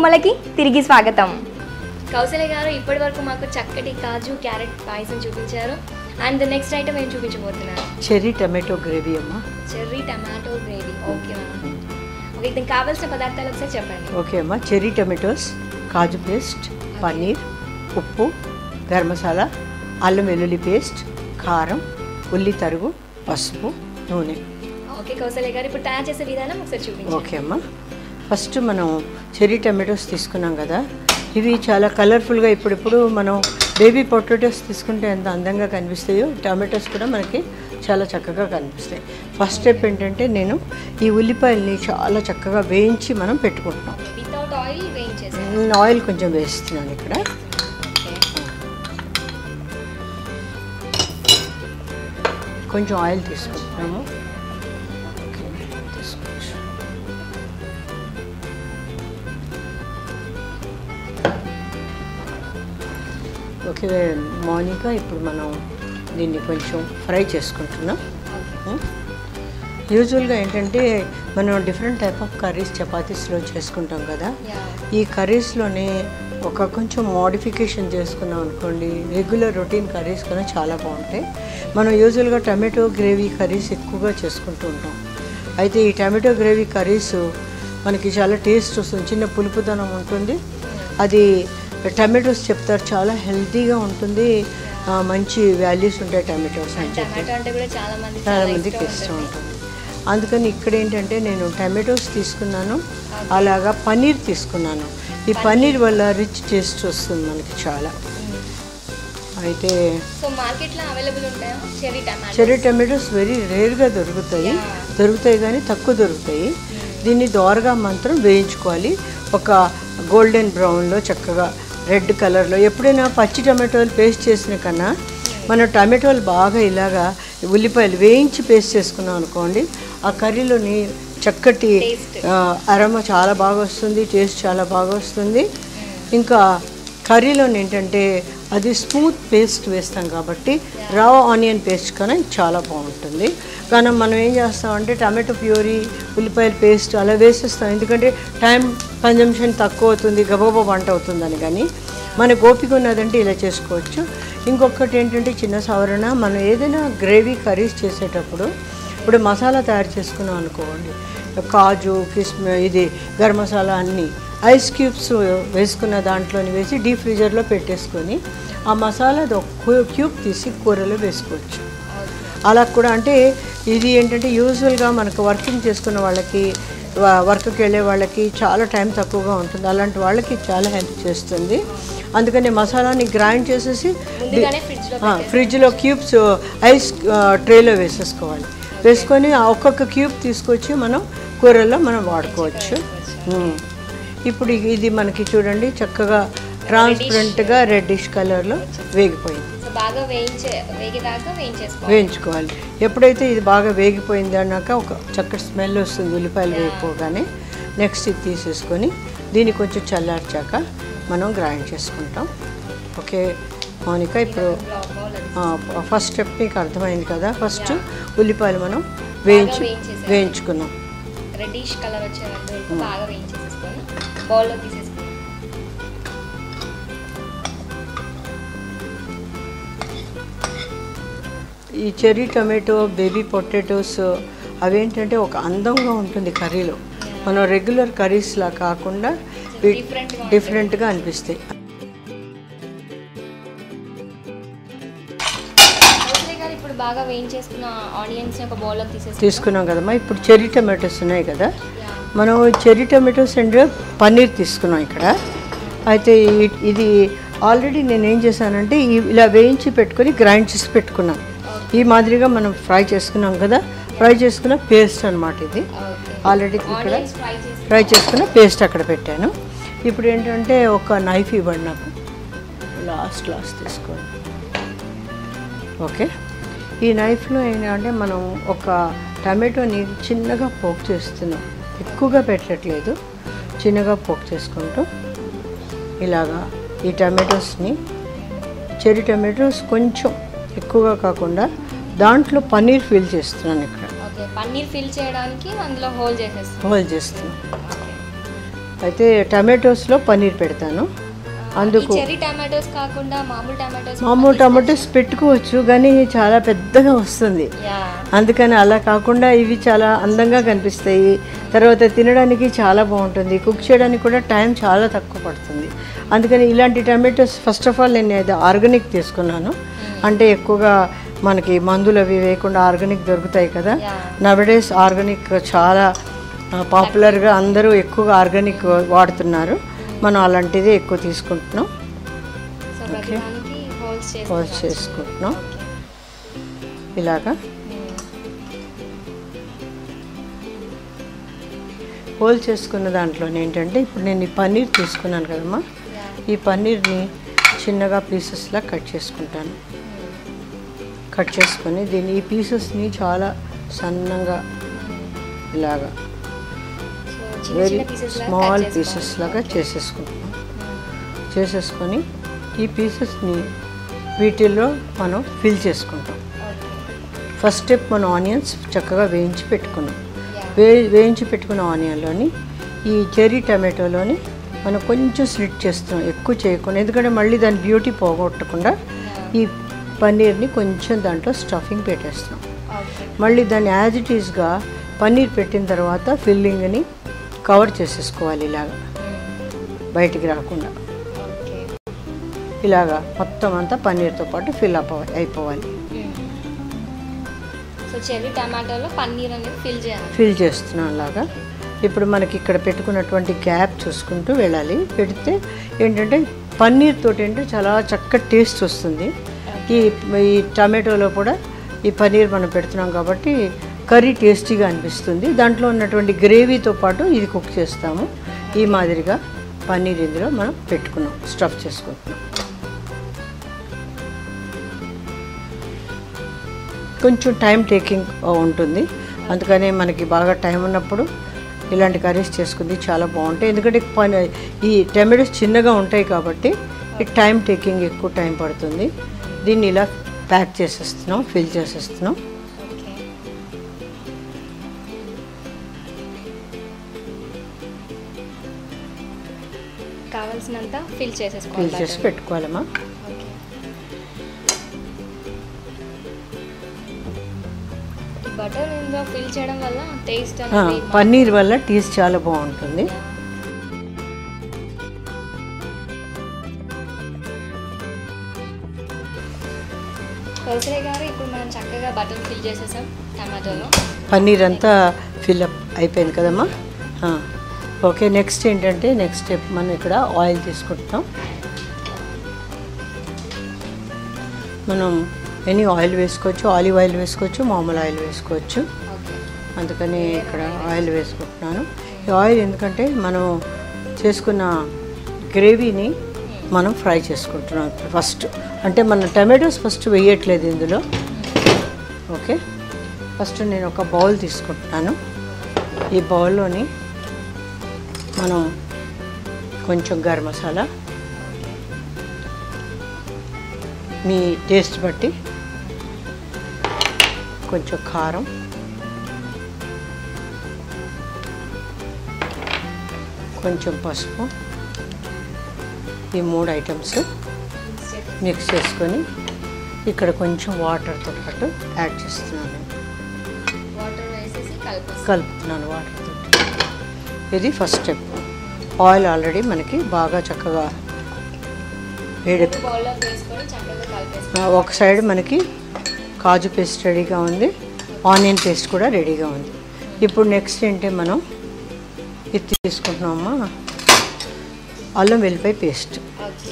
బొమ్మలకి తిరిగి స్వాగతం కౌశల్య గారు ఇప్పటి వరకు మాకు చక్కటి కాజు క్యారెట్ పాయసం చూపించారు అండ్ నెక్స్ట్ ఐటమ్ ఏం చూపించబోతున్నారు చెర్రీ టమాటో గ్రేవీ అమ్మా cherry tomato gravy okay ma'am okay దీనికి కావాల్సిన పదార్థాలు ఒకసారి చెప్పండి ఓకే అమ్మా చెర్రీ టమాటోస్ కాజు పేస్ట్ పన్నీర్ ఉప్పు గరం మసాలా అల్లం వెల్లుల్లి పేస్ట్ కారం ఉల్లి తరుగు పసుపు నూనె ఓకే కౌశల్య గారు ఇప్పుడు తయారు చేసే విధానం ఒకసారి చూపించండి ఓకే అమ్మా ఫస్ట్ మనం చెర్రీ టమాటోస్ తీసుకున్నాం కదా ఇవి చాలా కలర్ఫుల్గా ఇప్పుడిప్పుడు మనం బేబీ పొటాటోస్ తీసుకుంటే ఎంత అందంగా కనిపిస్తాయో టమాటోస్ కూడా మనకి చాలా చక్కగా కనిపిస్తాయి ఫస్ట్ స్టెప్ ఏంటంటే నేను ఈ ఉల్లిపాయల్ని చాలా చక్కగా వేయించి మనం పెట్టుకుంటున్నాం వితౌట్ ఆయిల్ వేయించేసాను నేను ఆయిల్ కొంచెం వేస్తున్నాను ఇక్కడ కొంచెం ఆయిల్ తీసుకుంటున్నాము ఓకే, తీసుకోవచ్చు. ఓకే మౌనిక ఇప్పుడు మనం దీన్ని కొంచెం ఫ్రై చేసుకుంటున్నాం యూజువల్గా ఏంటంటే మనం డిఫరెంట్ టైప్ ఆఫ్ కర్రీస్ చపాతీస్లో చేసుకుంటాం కదా ఈ కర్రీస్లోనే ఒక కొంచెం మోడిఫికేషన్ చేసుకున్నాం అనుకోండి రెగ్యులర్ రొటీన్ కర్రీస్ కన్నా చాలా బాగుంటాయి మనం యూజువల్గా టమాటో గ్రేవీ కర్రీస్ ఎక్కువగా చేసుకుంటూ ఉంటాం అయితే ఈ టమాటో గ్రేవీ కర్రీస్ మనకి చాలా టేస్ట్ వస్తుంది చిన్న పులుపుదనం ఉంటుంది అది టమాటోస్ చెప్తారు చాలా హెల్తీగా ఉంటుంది ఆ, మంచి వాల్యూస్ ఉంటాయి టమాటోస్ అని చెప్పి టమాటో అంటే కూడా చాలా మంది చాలా చాలా మందికి ఇష్టం ఇష్టం ఉంటుంది ఉంటుంది అందుకని ఇక్కడ ఏంటంటే నేను టమాటోస్ తీసుకున్నాను అలాగా పన్నీర్ తీసుకున్నాను ఈ పన్నీర్ వల్ల రిచ్ టేస్ట్ వస్తుంది మనకి చాలా అయితే సో మార్కెట్లో అవైలబుల్ ఉంటాయా cherry tomato cherry tomatoes very రేర్గా దొరుకుతాయి దొరుకుతాయి కానీ తక్కువ దొరుకుతాయి దీన్ని దోరగా మాత్రం వేయించుకోవాలి ఒక గోల్డెన్ బ్రౌన్లో చక్కగా రెడ్ కలర్లో ఎప్పుడైనా పచ్చి టమాటోలు పేస్ట్ చేసిన కన్నా మన టమాటోలు బాగా ఇలాగా ఉల్లిపాయలు వేయించి పేస్ట్ చేసుకున్నాం అనుకోండి ఆ కర్రీలోని చక్కటి ఆ, అరమ చాలా బాగా వస్తుంది టేస్ట్ చాలా బాగా వస్తుంది ఇంకా కర్రీలో ఏంటంటే అది స్మూత్ పేస్ట్ వేస్తాం కాబట్టి రా ఆనియన్ పేస్ట్ కన్నా ఇది చాలా బాగుంటుంది కానీ మనం ఏం చేస్తామంటే టమాటో ప్యూరీ ఉల్లిపాయల పేస్ట్ అలా వేసేస్తాం ఎందుకంటే టైం కన్జంప్షన్ తక్కువ అవుతుంది గబగబా వంట అవుతుందని కానీ మన ఓపిక ఉన్నదంటే ఇలా చేసుకోవచ్చు ఇంకొకటి ఏంటంటే చిన్న సవరణ మనం ఏదైనా గ్రేవీ కర్రీస్ చేసేటప్పుడు ఇప్పుడు మసాలా తయారు చేసుకున్నాం అనుకోండి కాజు కిస్మ ఇది గరం మసాలా అన్నీ ఐస్ క్యూబ్స్ వేసుకున్న దాంట్లోని వేసి డీప్ ఫ్రీజర్లో పెట్టేసుకొని ఆ మసాలా క్యూబ్ తీసి కూరలో వేసుకోవచ్చు అలా కూడా అంటే ఇది ఏంటంటే యూజువల్గా మనకు వర్కింగ్ చేసుకున్న వాళ్ళకి వ- వర్క్కి వెళ్ళే వాళ్ళకి చాలా టైం తక్కువగా ఉంటుంది అలాంటి వాళ్ళకి చాలా హెల్ప్ చేస్తుంది అందుకని మసాలాని గ్రైండ్ చేసేసి ముందుగానే ఫ్రిడ్జ్ లో ఆ, ఫ్రిడ్జ్లో క్యూబ్స్ ఐస్ ఆ, ట్రేలో వేసేసుకోవాలి వేసుకొని ఆ ఒక్కొక్క క్యూబ్ తీసుకొచ్చి మనం కూరల్లో మనం వాడుకోవచ్చు ఉమ్. ఇప్పుడు ఇ- ఇది మనకి చూడండి చక్కగా ట్రాన్స్పరెంట్గా రెడ్డిష్ కలర్లో వేగిపోయింది సో బాగా వేయించే వేగేదాకా వేయించేసుకోవాలి వేయించుకోవాలి ఎప్పుడైతే ఇది బాగా వేగిపోయింది అన్నాక ఒక చక్కటి స్మెల్ వస్తుంది ఉల్లిపాయలు వేగిపోగానే నెక్స్ట్ ఇది తీసేసుకొని దీన్ని కొంచెం చల్లార్చాక మనం గ్రైండ్ చేసుకుంటాం ఓకే మౌనిక ఇప్పుడు ఫస్ట్ స్టెప్ మీకు అర్థమైంది కదా ఫస్ట్ ఉల్లిపాయలు మనం వేయించి వేయించేసారు. వేయించుకున్నాం రెడ్డిష్ కలర్ వచ్చేటట్టు వరకు బాగా వేయించేసేసుకొని బౌల్లో తీసేసుకొని ఈ చెర్రీ టమాటో బేబీ పొటాటోస్ అవేంటంటే ఒక అందంగా ఉంటుంది కర్రీలో మనం రెగ్యులర్ కర్రీస్లా కాకుండా Different-గా డిఫరెంట్గా అనిపిస్తాయి కౌసల్య గారు ఇప్పుడు బాగా వేయించేసుకున్న ఆనియన్స్ ఒక బౌల్లోకి తీసేసుకొని తీసుకున్నాం కదమ్మా ఇప్పుడు చెర్రీ టమాటోస్ ఉన్నాయి కదా మనం చెర్రీ టమాటోస్ అండ్ పన్నీర్ తీసుకున్నాం ఇక్కడ అయితే ఈ- ఇది ఆల్రెడీ నేను ఏం చేశానంటే ఈ- ఇలా వేయించి పెట్టుకొని గ్రైండ్ చేసి పెట్టుకున్నాం ఈ మాదిరిగా మనం ఫ్రై చేసుకున్నాం కదా ఫ్రై చేసుకున్న పేస్ట్ అన్నమాట ఇది ఆల్రెడీ ఇక్కడ ఆనియన్స్ ఫ్రై చేసి ఫ్రై చేసుకున్న పేస్ట్ అక్కడ పెట్టాను ఇప్పుడు ఏంటంటే ఒక నైఫ్ ఇవ్వండి నాకు లాస్ట్ లాస్ట్ తీసుకోండి ఓకే ఈ నైఫ్లో ఏంటంటే మనం ఒక టమాటోని చిన్నగా పోక్ చేస్తున్నాం ఎక్కువగా పెట్టట్లేదు చిన్నగా పోక్ చేసుకుంటూ ఇలాగా ఈ టమాటోస్ని చెర్రీ టమాటోస్ కొంచెం ఎక్కువగా కాకుండా దాంట్లో పన్నీర్ ఫిల్ చేస్తున్నాను ఇక్కడ ఓకే పన్నీర్ ఫిల్ చేయడానికి అందులో హోల్ చేసేస్తాం హోల్ చేస్తున్నాం అయితే టమాటోస్లో పన్నీర్ పెడతాను అందుకు చెరీ టమాటోస్ కాకుండా మామూలు టమాటోస్ మామూలు టమాటోస్ పెట్టుకోవచ్చు కానీ చాలా పెద్దగా వస్తుంది యా అందుకని అలా కాకుండా ఇవి చాలా అందంగా కనిపిస్తాయి తర్వాత తినడానికి చాలా బాగుంటుంది కుక్ చేయడానికి కూడా టైం చాలా తక్కువ పడుతుంది అందుకని ఇలాంటి టమాటోస్ ఫస్ట్ ఆఫ్ ఆల్ నేను ఇది ఆర్గానిక్ తీసుకున్నాను అంటే ఎక్కువగా మనకి మందులు అవి వేయకుండా ఆర్గానిక్ దొరుకుతాయి కదా Yeah. నవడేస్ ఆర్గానిక్ చాలా ఆ, పాపులర్గా అందరూ ఎక్కువగా ఆర్గానిక్ వాడుతున్నారు మనం అలాంటిది ఎక్కువ తీసుకుంటున్నాం సో ప్రతిదానికి హోల్స్ చేసి హోల్స్ చేసుకుంటున్నాం ఇలాగా హోల్ చేసుకున్న దాంట్లో ఏంటంటే ఇప్పుడు నేను ఈ పన్నీర్ తీసుకున్నాను కదమ్మా ఈ పన్నీర్ని చిన్నగా పీసెస్లా కట్ చేసుకుంటాను కట్ చేసుకొని దీన్ని ఈ పీసెస్ని చాలా సన్నంగా ఇలాగా సో చిన్న వెరీ చిన్న పీసెస్ స్మాల్ పీసెస్ లాగా చేసేసుకుంటున్నాం చేసేసుకొని ఈ పీసెస్ని వీటిల్లో మనం ఫిల్ చేసుకుంటాం ఫస్ట్ స్టెప్ మనం ఆనియన్స్ చక్కగా వేయించి పెట్టుకున్నాం వే వేయించి పెట్టుకున్న ఆనియన్లోని ఈ చెర్రీ టమాటోలోని మనం కొంచెం స్లిట్ చేస్తున్నాం ఎక్కువ చేయకుండా ఎందుకంటే మళ్ళీ దాని బ్యూటీ పోగొట్టకుండా ఈ పన్నీర్ని కొంచెం దాంట్లో స్టఫింగ్ పెట్టేస్తున్నాం ఓకే మళ్ళీ దాన్ని యాజ్ ఇట్ ఈస్గా పన్నీర్ పెట్టిన తర్వాత ఫిల్లింగ్ని కవర్ చేసేసుకోవాలి ఇలాగా బయటికి రాకుండా ఓకే ఇలాగా మొత్తం అంతా పన్నీర్తో పాటు ఫిల్ అప్ అయిపోవాలి సో చెర్రీ టమాటోలో పన్నీర్ అనేది ఫిల్ చేయాలి ఫిల్ చేస్తున్నాం అలాగా ఇప్పుడు మనకి ఇక్కడ పెట్టుకున్నటువంటి గ్యాప్ చూసుకుంటూ వెళ్ళాలి పెడితే ఏంటంటే పన్నీర్ తోటి అంటే చాలా చక్కటి టేస్ట్ వస్తుంది ఈ ఈ టమాటోలో కూడా ఈ పన్నీర్ మనం పెడుతున్నాం కాబట్టి కర్రీ టేస్టీగా అనిపిస్తుంది దాంట్లో ఉన్నటువంటి గ్రేవీతో పాటు ఇది కుక్ చేస్తాము ఈ మాదిరిగా పన్నీర్ ఇందులో మనం పెట్టుకున్నాం స్టఫ్ చేసుకుంటున్నాం కొంచెం టైం టేకింగ్ ఉంటుంది అందుకని మనకి బాగా టైం ఉన్నప్పుడు ఇలాంటి కర్రీస్ చేసుకుంది చాలా బాగుంటాయి ఎందుకంటే పని ఈ టమాటోస్ చిన్నగా ఉంటాయి కాబట్టి ఈ టైం టేకింగ్ ఎక్కువ టైం పడుతుంది దీన్ని ఇలా ప్యాక్ చేసేస్తున్నాం ఫిల్ చేసేస్తున్నాం ఓకే కావాల్సినంత ఫిల్ చేసేసుకోవాలి ఫిల్ చేసి పెట్టుకోవాలమ్మా ఓకే ఈ బటర్ ఇందులో ఫిల్ చేయడం వల్ల టేస్ట్ ఆ, అనేది పన్నీర్ వల్ల టేస్ట్ చాలా బాగుంటుంది కౌసరే గారు ఇప్పుడు మనం చక్కగా బటర్ ఫిల్ చేసేసాం టమాటోలో పన్నీర్ అంతా ఫిల్అప్ అయిపోయింది కదమ్మా ఆ, ఓకే నెక్స్ట్ ఏంటంటే నెక్స్ట్ స్టెప్ మనం ఇక్కడ ఆయిల్ తీసుకుంటాం మనం ఎనీ ఆయిల్ వేసుకోవచ్చు ఆలివ్ ఆయిల్ వేసుకోవచ్చు మామూలు ఆయిల్ వేసుకోవచ్చు ఓకే అందుకని ఇక్కడ ఆయిల్ వేసుకుంటున్నాను ఈ ఆయిల్ ఎందుకంటే మనం చేసుకున్న గ్రేవీని మనం ఫ్రై చేసుకుంటున్నాం ఫస్ట్ అంటే మనం టమాటోస్ ఫస్ట్ వేయట్లేదు ఇందులో ఓకే ఫస్ట్ నేను ఒక బౌల్ తీసుకుంటున్నాను ఈ బౌల్లోని మనం కొంచెం గరం మసాలా మీ టేస్ట్ బట్టి కొంచెం కారం కొంచెం పసుపు ఈ మూడు ఐటమ్స్ మిక్స్ చేసుకొని ఇక్కడ కొంచెం వాటర్తో పాటు యాడ్ చేస్తున్నాను వాటర్ వేసేసి కలిపేసి కలుపుతున్నాను వాటర్తో ఇది ఫస్ట్ స్టెప్ ఆయిల్ ఆల్రెడీ మనకి బాగా చక్కగా వేడి బౌల్లో వేసుకొని చక్కగా కలిపేసి ఆ, ఒక సైడ్ మనకి కాజు పేస్ట్ రెడీగా ఉంది ఆనియన్ పేస్ట్ కూడా రెడీగా ఉంది ఇప్పుడు నెక్స్ట్ ఏంటి మనం ఇది తీసుకుంటున్నామా అల్లం వెల్లిపాయ పేస్ట్ ఓకే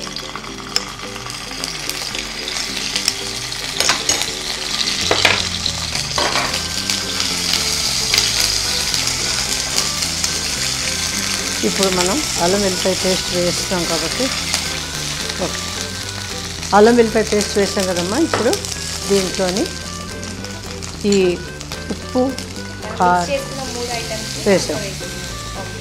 ఇప్పుడు మనం అల్లం వెల్లిపాయ పేస్ట్ వేస్తున్నాం కాబట్టి ఓకే అల్లం వెల్లిపాయ పేస్ట్ వేసాం కదమ్మా ఇప్పుడు దీంట్లోని ఈ ఉప్పు మిక్స్ కారం చేసుకున్న మూడు ఐటమ్స్ వేసాం. ఓకే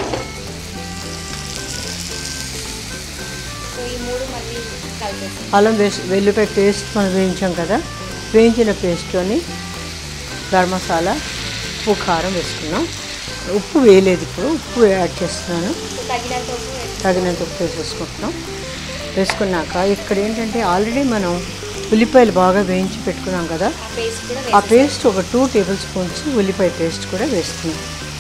సో ఈ మూడు మళ్ళీ కలిపేసి అల్లం వేసి వెల్లిపాయ పేస్ట్ మనం వేయించాం కదా వేయించిన పేస్ట్లోని గరం మసాలా ఉప్పు కారం వేసుకున్నాం ఉప్పు వేయలేదు ఇప్పుడు ఉప్పు యాడ్ చేస్తున్నాను తగినంత ఉప్పు వేసి- తగినంత ఉప్పు వేసేసుకుంటున్నాం వేసుకున్నాక ఇక్కడ ఏంటంటే ఆల్రెడీ మనం ఉల్లిపాయలు బాగా వేయించి పెట్టుకున్నాం కదా ఆ పేస్ట్ కూడా ఆ వేసి పేస్ట్ ఒక టూ టేబుల్ స్పూన్స్ ఉల్లిపాయ పేస్ట్ కూడా వేస్తున్నాం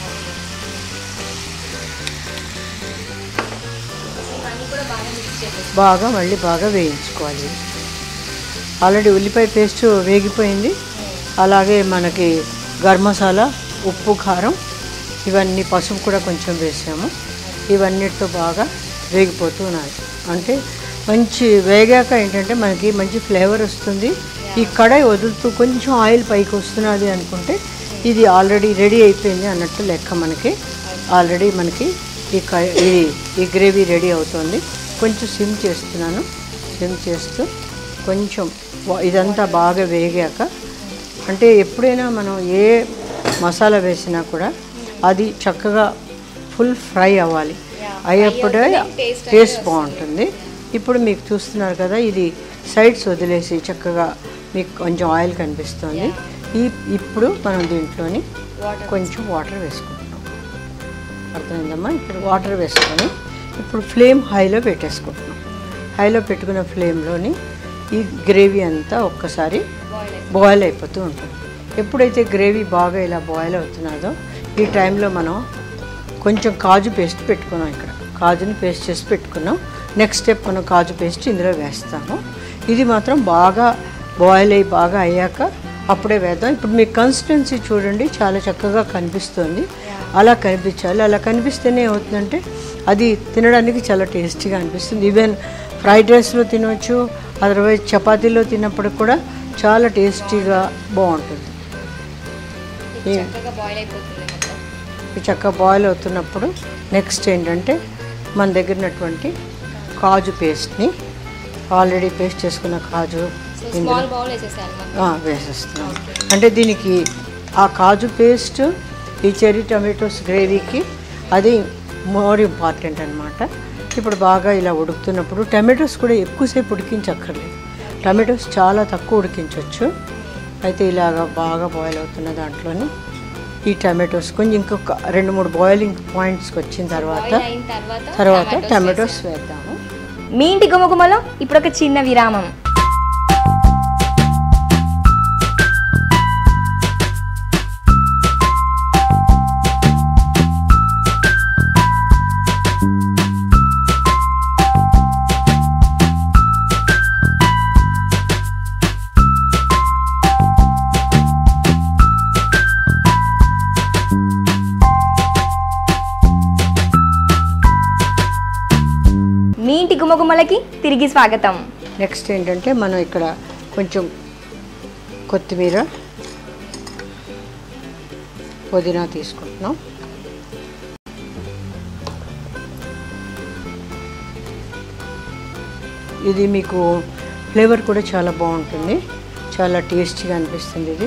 ఇవన్నీ కూడా బాగా మిక్స్ చేసేసి బాగా మళ్ళీ బాగా వేయించుకోవాలి ఆల్రెడీ ఉల్లిపాయ పేస్ట్ వేగిపోయింది అలాగే మనకి గరం మసాలా ఉప్పు కారం ఇవన్నీ పసుపు కూడా కొంచెం వేసాము ఇవన్నిటితో బాగా వేగిపోతూ ఉన్నాయి అంటే మంచి వేగాక ఏంటంటే మనకి మంచి ఫ్లేవర్ వస్తుంది ఈ కడాయి వదులుతూ కొంచెం ఆయిల్ పైకి వస్తున్నది అనుకుంటే ఇది ఆల్రెడీ రెడీ అయిపోయింది అన్నట్టు లెక్క మనకి ఆల్రెడీ మనకి ఈ క ఇది ఈ గ్రేవీ రెడీ అవుతుంది కొంచెం సిమ్ చేస్తున్నాను సిమ్ చేస్తూ కొంచెం వా- ఇదంతా బాగా వేగాక అంటే ఎప్పుడైనా మనం ఏ మసాలా వేసినా కూడా అది చక్కగా ఫుల్ ఫ్రై అవ్వాలి అయ్యేప్పుడే taste టేస్ట్ బాగుంటుంది ఇప్పుడు మీకు చూస్తున్నారు కదా ఇది సైడ్స్ వదిలేసి చక్కగా మీకు కొంచెం ఆయిల్ కనిపిస్తుంది ఈ ఇప్పుడు మనం దీంట్లోని వాటర్ కొంచెం వాటర్ వేసుకుంటున్నాం అర్థమైందమ్మా ఇప్పుడు వాటర్ వేసుకొని ఇప్పుడు ఫ్లేమ్ హైలో పెట్టేసుకుంటున్నాం హైలో పెట్టుకున్న ఫ్లేమ్లోని ఈ గ్రేవీ అంతా ఒక్కసారి బాయిల్ బాయిల్ అయిపోతూ ఉంటుంది ఎప్పుడైతే గ్రేవీ బాగా ఇలా బాయిల్ అవుతున్నదో ఈ టైంలో మనం కొంచెం కాజు పేస్ట్ పెట్టుకున్నాం ఇక్కడ కాజుని పేస్ట్ చేసి పెట్టుకున్నాం నెక్స్ట్ స్టెప్ మనం కాజు పేస్ట్ ఇందులో వేస్తాము ఇది మాత్రం బాగా బాయిల్ అయ్యి బాగా అయ్యాక అప్పుడే వేద్దాం ఇప్పుడు మీ కన్సిస్టెన్సీ చూడండి చాలా చక్కగా కనిపిస్తుంది అలా కనిపించాలి అలా కనిపిస్తేనే ఏమవుతుందంటే అది తినడానికి చాలా టేస్టీగా అనిపిస్తుంది ఈవెన్ ఫ్రైడ్ రైస్లో తినవచ్చు అదర్వైజ్ చపాతీలో తిన్నప్పుడు కూడా చాలా టేస్టీగా బాగుంటుంది ఇది చక్కగా బాయిల్ అయిపోతుంది మొత్తం ఈ చక్కగా బాయిల్ అవుతున్నప్పుడు నెక్స్ట్ ఏంటంటే మన దగ్గర ఉన్నటువంటి కాజు పేస్ట్ని ఆల్రెడీ పేస్ట్ చేసుకున్న కాజు సో ఇందులో స్మాల్ బౌల్ వేసేసాను మనం ఆ, వేసేస్తున్నాం అంటే దీనికి ఆ కాజు పేస్ట్ ఈ చెర్రీ టమాటోస్ గ్రేవీకి అది మోర్ ఇంపార్టెంట్ అనమాట ఇప్పుడు బాగా ఇలా ఉడుకుతున్నప్పుడు టమాటోస్ కూడా ఎక్కువసేపు ఉడికించక్కర్లేదు టమాటోస్ చాలా తక్కువ ఉడికించవచ్చు అయితే ఇలాగ బాగా బాయిల్ అవుతున్న దాంట్లోని ఈ టమాటోస్ కొంచెం ఇంకొక రెండు మూడు బాయిలింగ్ పాయింట్స్కి వచ్చిన తర్వాత బాయిల్ అయిన తర్వాత తర్వాత tomatoes టమాటోస్ వేద్దాము మీ ఇంటి గుమగుమలో ఇప్పుడు ఒక చిన్న విరామం మీ ఇంటి గుమగుమలకి తిరిగి స్వాగతం నెక్స్ట్ ఏంటంటే మనం ఇక్కడ కొంచెం కొత్తిమీర పుదీనా తీసుకుంటున్నాం ఇది మీకు ఫ్లేవర్ కూడా చాలా బాగుంటుంది చాలా టేస్టీగా అనిపిస్తుంది ఇది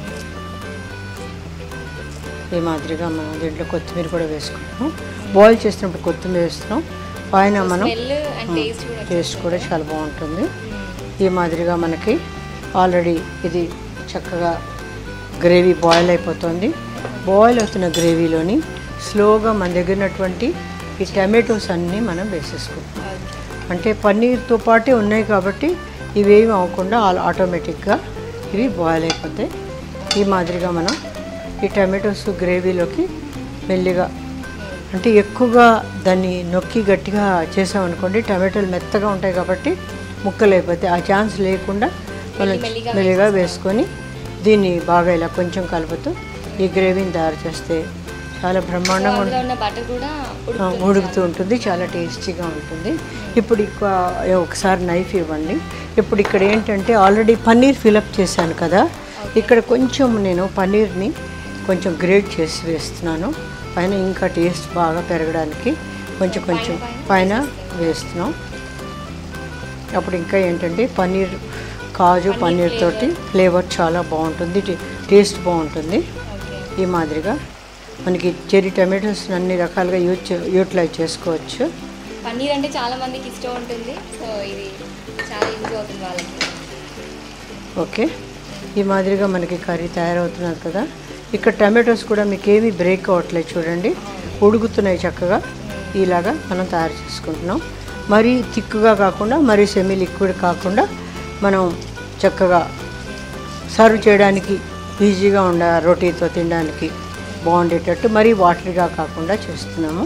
ఈ మాదిరిగా మనం దీంట్లో కొత్తిమీర కూడా వేసుకుంటాం బాయిల్ చేసినప్పుడు కొత్తిమీర వేస్తున్నాం పైన మనం స్మెల్ అండ్ టేస్ట్ కూడా టేస్ట్ కూడా చాలా బాగుంటుంది ఈ మాదిరిగా మనకి ఆల్రెడీ ఇది చక్కగా గ్రేవీ బాయిల్ అయిపోతుంది బాయిల్ అవుతున్న గ్రేవీలోని స్లోగా మన దగ్గర ఉన్నటువంటి ఈ టమాటోస్ అన్నీ మనం వేసేసుకుంటాం అంటే పన్నీర్తో పాటే ఉన్నాయి కాబట్టి ఇవేమి అవ్వకుండా ఆల్ ఆటోమేటిక్గా ఇవి బాయిల్ అయిపోతాయి ఈ మాదిరిగా మనం ఈ టమాటోస్ గ్రేవీలోకి మెల్లిగా అంటే ఎక్కువగా దాన్ని నొక్కి గట్టిగా చేసామనుకోండి టమాటోలు మెత్తగా ఉంటాయి కాబట్టి ముక్కలు అయిపోతాయి ఆ ఛాన్స్ లేకుండా మనం మెల్లిగా మెల్లిగా వేసుకొని దీన్ని బాగా ఇలా కొంచెం కలుపుతూ ఈ గ్రేవీని తయారు చేస్తే చాలా బ్రహ్మాండంగా ఉంటుంది అందులో ఉన్న బటర్ కూడా ఆ, ఉడుకుతుంది ఉడుకుతూ ఉంటుంది చాలా టేస్టీగా ఉంటుంది ఇప్పుడు ఇక ఒకసారి నైఫ్ ఇవ్వండి ఇప్పుడు ఇక్కడ ఏంటంటే ఆల్రెడీ పన్నీర్ ఫిలప్ చేశాను కదా ఇక్కడ కొంచెం నేను పన్నీర్ని కొంచెం గ్రేట్ చేసి వేస్తున్నాను పైన ఇంకా టేస్ట్ బాగా పెరగడానికి కొంచెం కొంచెం పైన వేస్తున్నాం అప్పుడు ఇంకా ఏంటంటే పన్నీర్ కాజు పన్నీర్ తోటి ఫ్లేవర్ చాలా బాగుంటుంది టే- టేస్ట్ బాగుంటుంది ఓకే ఈ మాదిరిగా మనకి చెరీ టమాటోస్ అన్ని రకాలుగా యూజ్ చే- యూటిలైజ్ చేసుకోవచ్చు పన్నీర్ అంటే చాలా మందికి ఇష్టం ఉంటుంది సో ఇది చాలా యూజ్ అవుతుంది వాళ్ళకి ఓకే ఈ మాదిరిగా మనకి కర్రీ తయారవుతున్నది కదా ఇక్కడ టమాటోస్ కూడా మీకు ఏమీ బ్రేక్ అవ్వట్లేదు చూడండి ఉడుకుతున్నాయి చక్కగా ఇలాగా మనం తయారు చేసుకుంటున్నాం మరీ థిక్గా కాకుండా మరీ సెమీ లిక్విడ్ కాకుండా మనం చక్కగా సర్వ్ చేయడానికి ఈజీగా ఉండ రోటీతో తినడానికి బాగుండేటట్టు మరీ వాటరీగా కాకుండా చేస్తున్నాము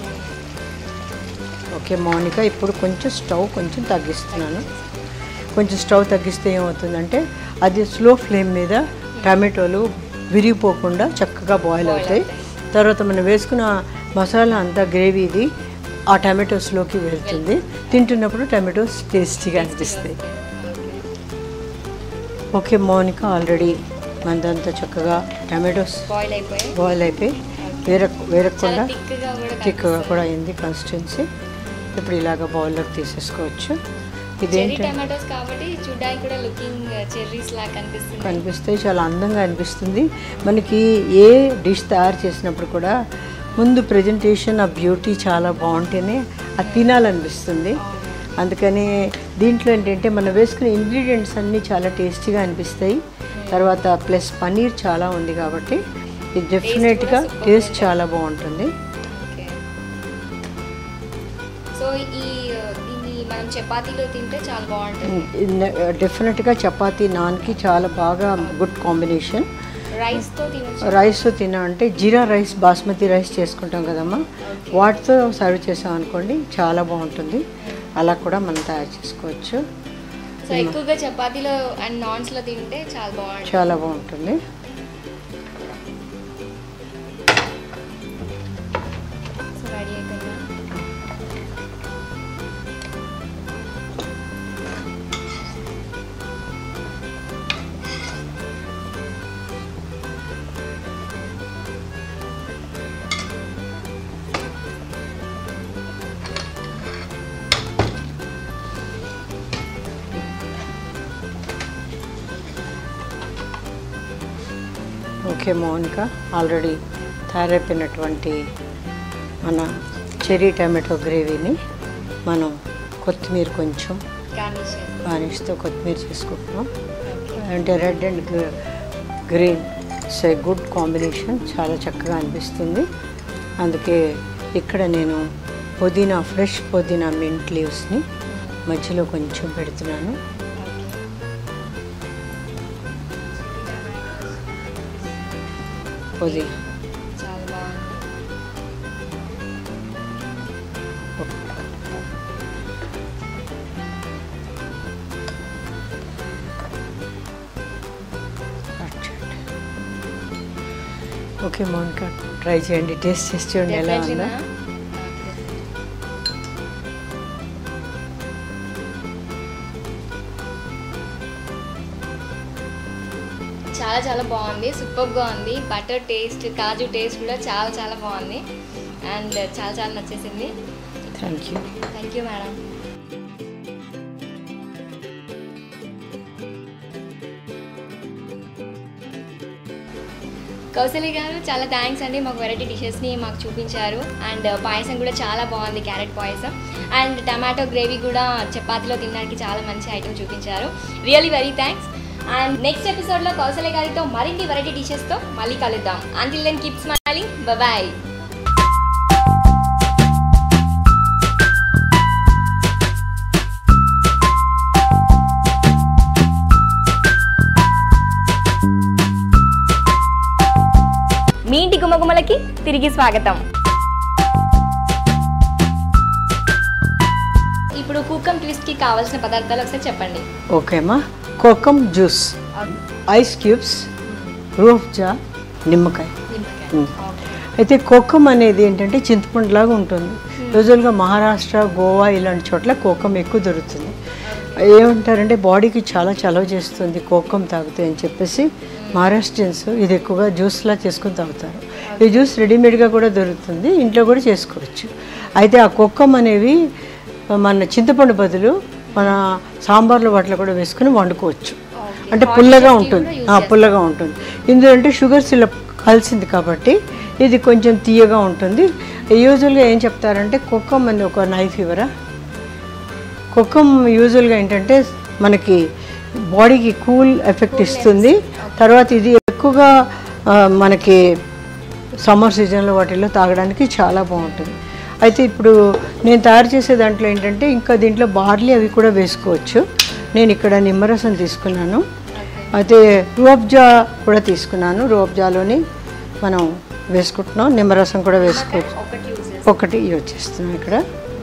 ఓకే మౌనిక ఇప్పుడు కొంచెం స్టవ్ కొంచెం తగ్గిస్తున్నాను కొంచెం స్టవ్ తగ్గిస్తే ఏమవుతుందంటే అది స్లో ఫ్లేమ్ మీద టమాటోలు విరిగిపోకుండా చక్కగా బాయిల్ అవుతాయి తర్వాత మనం వేసుకున్న మసాలా అంతా గ్రేవీది ఆ టమాటోస్లోకి వెళ్తుంది తింటున్నప్పుడు టమాటోస్ టేస్టీగా అనిపిస్తాయి ఓకే మౌనిక ఆల్రెడీ మనదంతా చక్కగా టమాటోస్ బాయిల్ అయిపోయాయి బాయిల్ అయిపోయి వేర వేరకుండా చాలా థిక్గా కూడా థిక్గా కూడా అయింది కన్సిస్టెన్సీ ఇప్పుడు ఇలాగ బౌల్లోకి తీసేసుకోవచ్చు చెర్రీ ఇదేంటి టమాటోస్ కాబట్టి చూడడానికి కూడా లుకింగ్ చెర్రీస్ లాగా కనిపిస్తుంది కనిపిస్తాయి చాలా అందంగా అనిపిస్తుంది మనకి ఏ డిష్ తయారు చేసినప్పుడు కూడా ముందు ప్రజెంటేషన్ ఆ బ్యూటీ చాలా బాగుంటేనే అది తినాలనిపిస్తుంది అందుకని దీంట్లో ఏంటంటే మనం వేసుకునే ఇంగ్రీడియంట్స్ అన్నీ చాలా టేస్టీగా అనిపిస్తాయి తర్వాత ప్లస్ పన్నీర్ చాలా ఉంది కాబట్టి ఇది డెఫినెట్గా టేస్ట్ చాలా బాగుంటుంది ఓకే సో ఈ దీన్ని మనం చపాతీలో తింటే చాలా బాగుంటుంది డెఫినెట్గా చపాతీ నాన్కి చాలా బాగా గుడ్ కాంబినేషన్ రైస్తో తినొచ్చు రైస్ తిన అంటే జీరా రైస్ బాస్మతి రైస్ చేసుకుంటాం కదమ్మా వాటితో సర్వ్ చేసాం అనుకోండి చాలా బాగుంటుంది అలా కూడా మనం తయారు చేసుకోవచ్చు సో ఎక్కువగా చపాతీలో అండ్ నాన్స్లో తింటే చాలా బాగుంటుంది చాలా బాగుంటుంది సో రెడీ అయిపోయిందా ఓకే మౌనిక ఆల్రెడీ తయారైపోయినటువంటి మన చెరీ టమాటో గ్రేవీని మనం కొత్తిమీర కొంచెం గార్నిష్ గార్నిష్తో కొత్తిమీర చేసుకుంటున్నాం అంటే red and green it's a good combination చాలా చక్కగా అనిపిస్తుంది అందుకే ఇక్కడ నేను పుదీనా ఫ్రెష్ పుదీనా మింట్ లీవ్స్ని మధ్యలో కొంచెం పెడుతున్నాను పుదీనా చాలా బాగుంది కట్ చేయండి. ఓకే మౌనిక ట్రై చేయండి టేస్ట్ చేసి చూడండి ఎలా Definitely, ఉందో ma'am. చాలా చాలా బాగుంది సూపర్గా ఉంది బటర్ టేస్ట్ కాజు టేస్ట్ కూడా చాలా చాలా బాగుంది అండ్ చాలా చాలా నచ్చేసింది thank you thank you madam Kaushali garu చాలా థ్యాంక్స్ అండి మాకు వెరైటీ డిషెస్ని మాకు చూపించారు అండ్ పాయసం కూడా చాలా బాగుంది carrot payasam and tomato gravy కూడా చపాతీలో తినడానికి చాలా మంచి ఐటమ్ చూపించారు really very thanks and next ఎపిసోడ్లో కౌశల్య గారితో మరిన్ని వెరైటీ డిషెస్తో మళ్ళీ కలుద్దాం until then keep smiling bye మీ ఇంటి గుమ్మగుమ్మలకి తిరిగి స్వాగతం ఇప్పుడు కుక్కం ట్విస్ట్కి కావాల్సిన పదార్థాలు ఒకసారి చెప్పండి ఓకేమ్మా kokum juice ice cubes Rooh Afza నిమ్మకాయ మ్మ్. అయితే కోకం అనేది ఏంటంటే చింతపండులాగా ఉంటుంది యూజువల్గా మహారాష్ట్ర గోవా ఇలాంటి చోట్ల కోకం ఎక్కువ దొరుకుతుంది ఏమంటారంటే బాడీకి చాలా చలవ చేస్తుంది కోకం తాగితే అని చెప్పేసి మహారాష్ట్రియన్స్ ఇది ఎక్కువగా జ్యూస్లా చేసుకొని తాగుతారు ఈ జ్యూస్ రెడీమేడ్గా కూడా దొరుకుతుంది ఇంట్లో కూడా చేసుకోవచ్చు అయితే ఆ కోకం అనేవి మన చింతపండు బదులు మన సాంబార్లో వాటిలో కూడా వేసుకుని వండుకోవచ్చు అంటే పుల్లగా ఉంటుంది ఆ, పుల్లగా ఉంటుంది ఇందులో అంటే షుగర్ సిరప్ కలిసింది కాబట్టి ఇది కొంచెం తీయగా ఉంటుంది యూజువల్గా ఏం చెప్తారంటే కుక్కం అని ఒక నైఫ్ ఇవ్వరా కుక్కం యూజువల్గా ఏంటంటే మనకి బాడీకి కూల్ ఎఫెక్ట్ ఇస్తుంది తర్వాత ఇది ఎక్కువగా ఆ, మనకి సమ్మర్ సీజన్లో వాటిల్లో తాగడానికి చాలా బాగుంటుంది అయితే ఇప్పుడు నేను తయారు చేసే దాంట్లో ఏంటంటే ఇంకా దీంట్లో బార్లీ అవి కూడా వేసుకోవచ్చు నేను ఇక్కడ నిమ్మరసం తీసుకున్నాను అయితే రూఅబ్జా కూడా తీసుకున్నాను రూఅబ్జాలోని మనం వేసుకుంటున్నాం నిమ్మరసం కూడా వేసుకోవచ్చు ఒకటి యూజ్ ఒకటి యూజ్ చేస్తున్నాం ఇక్కడ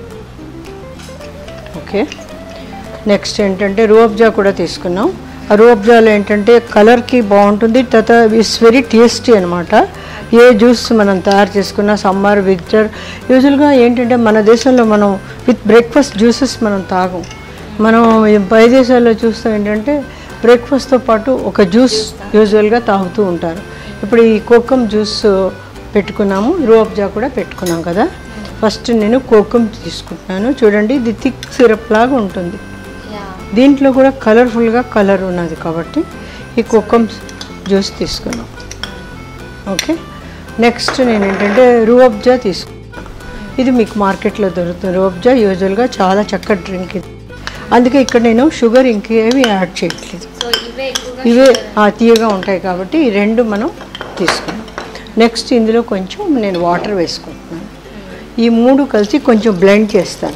ఓకే నెక్స్ట్ ఏంటంటే రూఅబ్జా కూడా తీసుకున్నాం ఆ రూఅబ్జాలో ఏంటంటే కలర్కి బాగుంటుంది తర్వాత ఇట్స్ వెరీ టేస్టీ అనమాట ఏ జ్యూస్ మనం తయారు చేసుకున్న సమ్మర్ వింటర్ యూజువల్గా ఏంటంటే మన దేశంలో మనం విత్ బ్రేక్ఫాస్ట్ జ్యూసెస్ మనం తాగం మనం ఈ పై దేశాల్లో చూస్తాం ఏంటంటే బ్రేక్ఫాస్ట్తో పాటు ఒక జ్యూస్ యూజువల్గా తాగుతూ ఉంటారు ఇప్పుడు ఈ కోకం జ్యూస్ పెట్టుకున్నాము రూఅబ్జా కూడా పెట్టుకున్నాం కదా ఫస్ట్ నేను కోకం తీసుకుంటున్నాను చూడండి ఇది థిక్ సిరప్ లాగా ఉంటుంది యా దీంట్లో కూడా కలర్ఫుల్గా కలర్ ఉన్నది కాబట్టి ఈ కోకం జ్యూస్ తీసుకున్నాం ఓకే నెక్స్ట్ నేను ఏంటంటే రూఅబ్జా తీసుకున్నాను ఇది మీకు మార్కెట్లో దొరుకుతుంది రూఅబ్జా యూజువల్గా చాలా చక్కటి డ్రింక్ ఇది అందుకే ఇక్కడ నేను షుగర్ ఇంకేమి యాడ్ చేయట్లేదు సో ఇవే ఎక్కువగా ఇవే ఆ, తీయగా ఉంటాయి కాబట్టి ఈ రెండు మనం తీసుకున్నాం నెక్స్ట్ ఇందులో కొంచెం నేను వాటర్ వేసుకుంటున్నాను ఈ మూడు కలిసి కొంచెం బ్లెండ్ చేస్తాను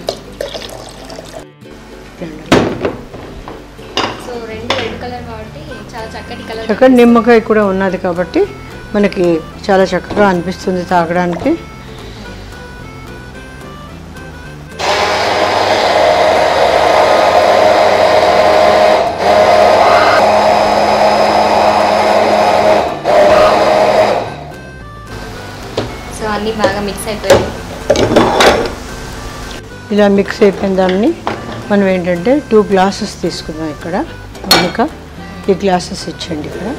సో రెండు రెడ్ కలర్ కాబట్టి చాలా చక్కటి కలర్ చక్కటి నిమ్మకాయ కూడా ఉన్నది కాబట్టి మనకి చాలా చక్కగా అనిపిస్తుంది తాగడానికి సో అన్నీ బాగా మిక్స్ అయిపోయాయి ఇలా మిక్స్ అయిపోయిన దాన్ని మనం ఏంటంటే టూ గ్లాసెస్ తీసుకున్నాం ఇక్కడ మౌనిక ఈ గ్లాసెస్ ఇచ్చండి ఇక్కడ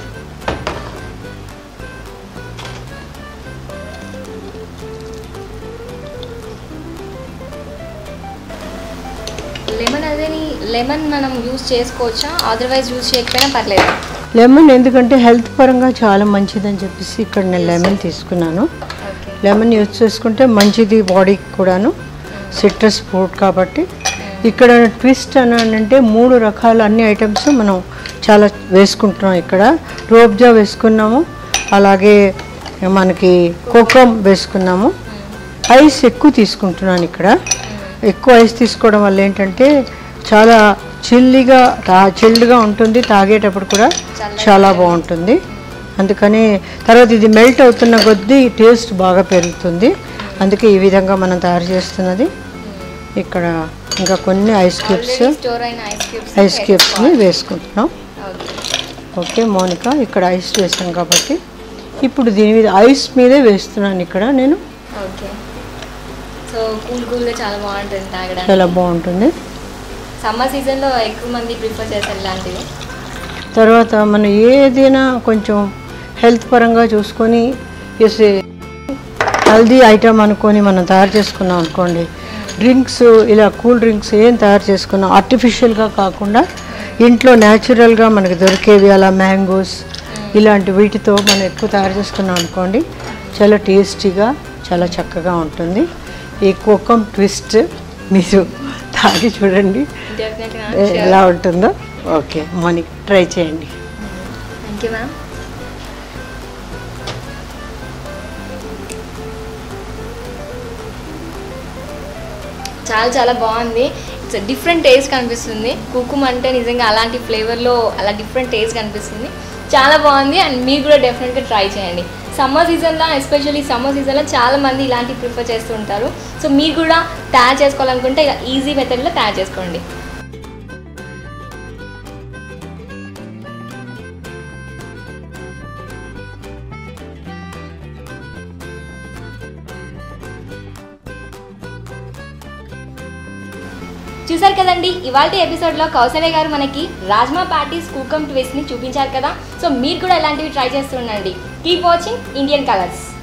లెమన్ అదేని లెమన్ మనం యూజ్ చేసుకోవచ్చా అదర్వైజ్ యూజ్ చేయకపోయినా పర్లేదు లెమన్ ఎందుకంటే హెల్త్ పరంగా చాలా మంచిదని చెప్పేసి ఇక్కడ నేను లెమన్ తీసుకున్నాను ఓకే లెమన్ యూజ్ చేసుకుంటే మంచిది బాడీకి కూడాను సిట్రస్ ఫ్రూట్ కాబట్టి ఇక్కడ ట్విస్ట్ అని అంటే మూడు రకాల అన్ని ఐటమ్స్ మనం చాలా వేసుకుంటున్నాం ఇక్కడ రోబ్జా వేసుకున్నాము అలాగే మనకి కోకం వేసుకున్నాము ఐస్ ఎక్కువ తీసుకుంటున్నాను ఇక్కడ ఎక్కువ ఐస్ తీసుకోవడం వల్ల ఏంటంటే చాలా చిల్లిగా తా చిల్డ్గా ఉంటుంది తాగేటప్పుడు కూడా చాలా బాగుంటుంది అందుకని తర్వాత ఇది మెల్ట్ అవుతున్న కొద్దీ టేస్ట్ బాగా పెరుగుతుంది అందుకే ఈ విధంగా మనం తయారు చేస్తున్నది ఇక్కడ ఇంకా కొన్ని ఐస్ క్యూబ్స్ ఆల్రెడీ స్టోర్ అయిన ఐస్ క్యూబ్స్ ఐస్ క్యూబ్స్ని వేసుకుంటున్నాం ఓకే ఓకే మౌనిక ఇక్కడ ఐస్ వేసాం కాబట్టి ఇప్పుడు దీని మీద ఐస్ మీదే వేస్తున్నాను ఇక్కడ నేను ఓకే సో కూల్ కూల్గా చాలా బాగుంటుంది తాగడానికి చాలా బాగుంటుంది సమ్మర్ సీజన్లో ఎక్కువ మంది ప్రిఫర్ చేస్తారు ఇలాంటివి తర్వాత మనం ఏదైనా కొంచెం హెల్త్ పరంగా చూసుకొని చేసే హెల్దీ ఐటమ్ అనుకొని మనం తయారు చేసుకున్నాం అనుకోండి డ్రింక్స్ ఇలా కూల్ డ్రింక్స్ ఏం తయారు చేసుకున్నాం ఆర్టిఫిషియల్గా కాకుండా ఇంట్లో న్యాచురల్గా మనకి దొరికేవి అలా మ్యాంగోస్ ఇలాంటి వీటితో మనం ఎక్కువ తయారు చేసుకున్నాం అనుకోండి చాలా టేస్టీగా చాలా చక్కగా ఉంటుంది ఈ కోకం ట్విస్ట్ మీరు తాగి చూడండి డెఫినెట్గా ఏ- ఎలా ఉంటుందో ఓకే మార్నింగ్ ట్రై చేయండి థ్యాంక్ యూ మ్యామ్ చాలా చాలా బాగుంది ఇట్స్ డిఫరెంట్ టేస్ట్ కనిపిస్తుంది కుకుమ్ అంటే నిజంగా అలాంటి ఫ్లేవర్లో అలా డిఫరెంట్ టేస్ట్ కనిపిస్తుంది చాలా బాగుంది అండ్ మీరు కూడా డెఫినెట్గా ట్రై చేయండి సమ్మర్ సీజన్లో ఎస్పెషల్లీ సమ్మర్ సీజన్లో చాలా మంది ఇలాంటివి ప్రిఫర్ చేస్తూ ఉంటారు సో మీరు కూడా తయారు చేసుకోవాలనుకుంటే ఇలా ఈజీ మెథడ్లో తయారు చేసుకోండి చూసారు కదండి ఇవాళ ఎపిసోడ్లో కౌసల్య గారు మనకి రాజ్మా పార్టీస్ కూకమ్ ట్విస్ట్ని చూపించారు కదా సో మీరు కూడా ఇలాంటివి ట్రై చేస్తూ ఉండండి కీప్ వాచింగ్ ఇండియన్ కలర్స్